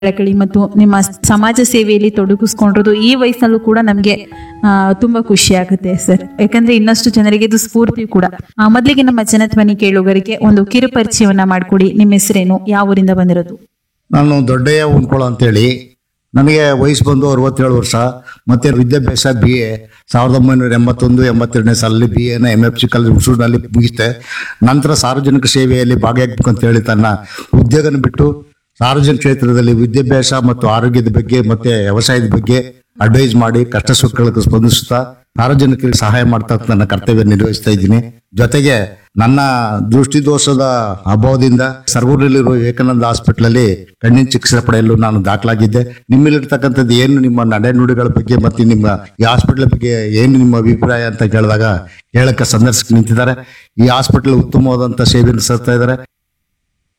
ಕಳಕಳಿ ಮತ್ತು ನಿಮ್ಮ ಸಮಾಜ ಸೇವೆಯಲ್ಲಿ ತೊಡಗಿಸ್ಕೊಂಡಿರೋದು ಈ ವಯಸ್ಸಲ್ಲೂ ಕೂಡ ನಮಗೆ ತುಂಬಾ ಖುಷಿ ಆಗುತ್ತೆ ಸರ್ ಯಾಕಂದ್ರೆ ಇನ್ನಷ್ಟು ಜನರಿಗೆ ಇದು ಸ್ಫೂರ್ತಿ ಕೂಡ ಆ, ಮೊದಲಿಗೆ ನಮ್ಮ ಜನಧ್ವನಿ ಕೇಳುಗರಿಗೆ ಒಂದು ಕಿರು ಪರಿಚಯವನ್ನ ಮಾಡಿಕೊಡಿ ನಿಮ್ಮ ಹೆಸರೇನು ಯಾವ ಊರಿಂದ ಬಂದಿರೋದು ನಾನು ದೊಡ್ಡಯ್ಯ ಉಣ್ಕೊಳ ಅಂತೇಳಿ ನನಗೆ ವಯಸ್ಸು ಬಂದು ಅರವತ್ತೇಳು ವರ್ಷ ಮತ್ತೆ ವಿದ್ಯಾಭ್ಯಾಸ ಬಿ ಎ ಸಾವಿರದ ಒಂಬೈನೂರ ಎಂಬತ್ತೊಂದು ಎಂಬತ್ತೆರಡನೇ ಸಾಲಲ್ಲಿ B N M F C college ಹುಸೂರಿನಲ್ಲಿ ಮುಗಿಸಿದೆ ನಂತರ ಸಾರ್ವಜನಿಕ ಸೇವೆಯಲ್ಲಿ ಭಾಗಿಯಾಗಬೇಕು ಅಂತ ಹೇಳಿ ತನ್ನ ಉದ್ಯೋಗನ ಬಿಟ್ಟು ಸಾರ್ವಜನಿಕ ಕ್ಷೇತ್ರದಲ್ಲಿ ವಿದ್ಯಾಭ್ಯಾಸ ಮತ್ತು ಆರೋಗ್ಯದ ಬಗ್ಗೆ ಮತ್ತೆ ವ್ಯವಸಾಯದ ಬಗ್ಗೆ ಅಡ್ವೈಸ್ ಮಾಡಿ ಕಷ್ಟ ಸುಖಗಳಿಗೆ ಸ್ಪಂದಿಸುತ್ತಾ ಸಾರ್ವಜನಿಕರಿಗೆ ಸಹಾಯ ಮಾಡ್ತಾ ನನ್ನ ಕರ್ತವ್ಯ ನಿರ್ವಹಿಸ್ತಾ ಇದ್ದೀನಿ ಜೊತೆಗೆ ನನ್ನ ದೃಷ್ಟಿದೋಷದ ಅಭಾವದಿಂದ ಸರ್ಗೂರಿನಲ್ಲಿರುವ ವಿವೇಕಾನಂದ ಹಾಸ್ಪಿಟಲ್ ಅಲ್ಲಿ ಕಣ್ಣಿನ ಚಿಕಿತ್ಸೆ ಪಡೆಯಲು ನಾನು ದಾಖಲಾಗಿದ್ದೆ ನಿಮ್ಮಲ್ಲಿರ್ತಕ್ಕಂಥದ್ದು ಏನು ನಿಮ್ಮ ನಡೆನುಡಿಗಳ ಬಗ್ಗೆ ಮತ್ತೆ ನಿಮ್ಮ ಈ ಹಾಸ್ಪಿಟಲ್ ಬಗ್ಗೆ ಏನು ನಿಮ್ಮ ಅಭಿಪ್ರಾಯ ಅಂತ ಕೇಳಿದಾಗ ಹೇಳಕ್ಕೆ ಸಂದರ್ಶಕ ನಿಂತಿದ್ದಾರೆ ಈ ಹಾಸ್ಪಿಟಲ್ ಉತ್ತಮವಾದಂತ ಸೇವೆಯನ್ನು ಸಲ್ಲಿಸ್ತಾ ಇದ್ದಾರೆ